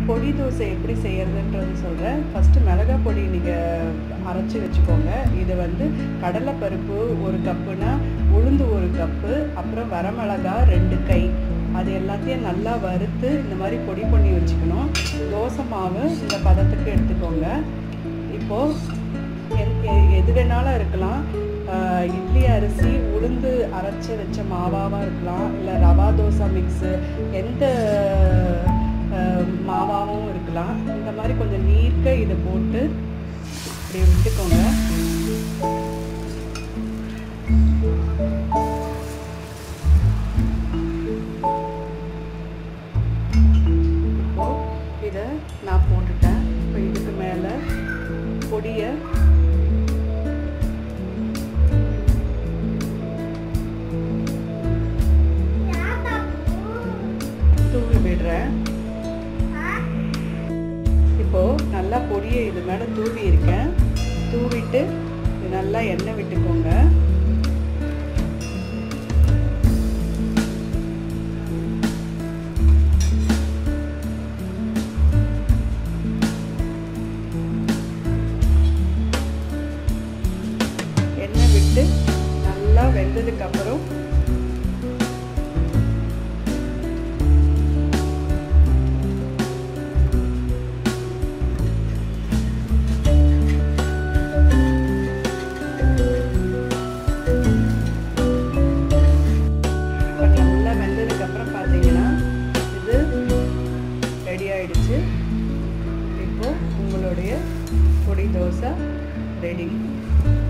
பொடி தோசை எப்படி செய்யறதுன்றது சொல்கிறேன் ஃபஸ்ட்டு மிளகா பொடி நீங்கள் அரைச்சி வச்சுக்கோங்க இது வந்து கடலைப்பருப்பு ஒரு கப்புனா உளுந்து ஒரு கப்பு அப்புறம் வரமிளகா ரெண்டு கை அது எல்லாத்தையும் நல்லா வறுத்து இந்த மாதிரி பொடி பண்ணி வச்சுக்கணும் தோசை மாவு இந்த பதத்துக்கு எடுத்துக்கோங்க இப்போது எ- எ- எது வேணாலும் இருக்கலாம் ஆஹ் இட்லி அரிசி உளுந்து அரைச்சி வச்ச மாவாவாக இருக்கலாம் இல்லை ரவா தோசை மிக்ஸு எந்த ஆஹ் மாவாவும் இருக்கலாம் இந்த மாதிரி கொஞ்சம் நீர்க்க இதை போட்டு இப்படி விட்டுக்கோங்க இப்போ இதை நான் போட்டுட்டேன் இப்போ இதுக்கு மேலே பொடியை தூவி விடுறேன் இப்போ நல்லா பொடியை இது மேலே தூவி இருக்கேன் தூவிட்டு இது நல்லா எண்ணெய் விட்டுக்கோங்க எண்ணெய் விட்டு நல்லா வெந்ததுக்கு அப்புறம் இப்போ நல்லா வெந்ததுக்கு அப்புறம் பார்த்தீங்கன்னா இது ரெடி ஆயிடுச்சு இப்போ உங்களுடைய பொடி தோசை ரெடி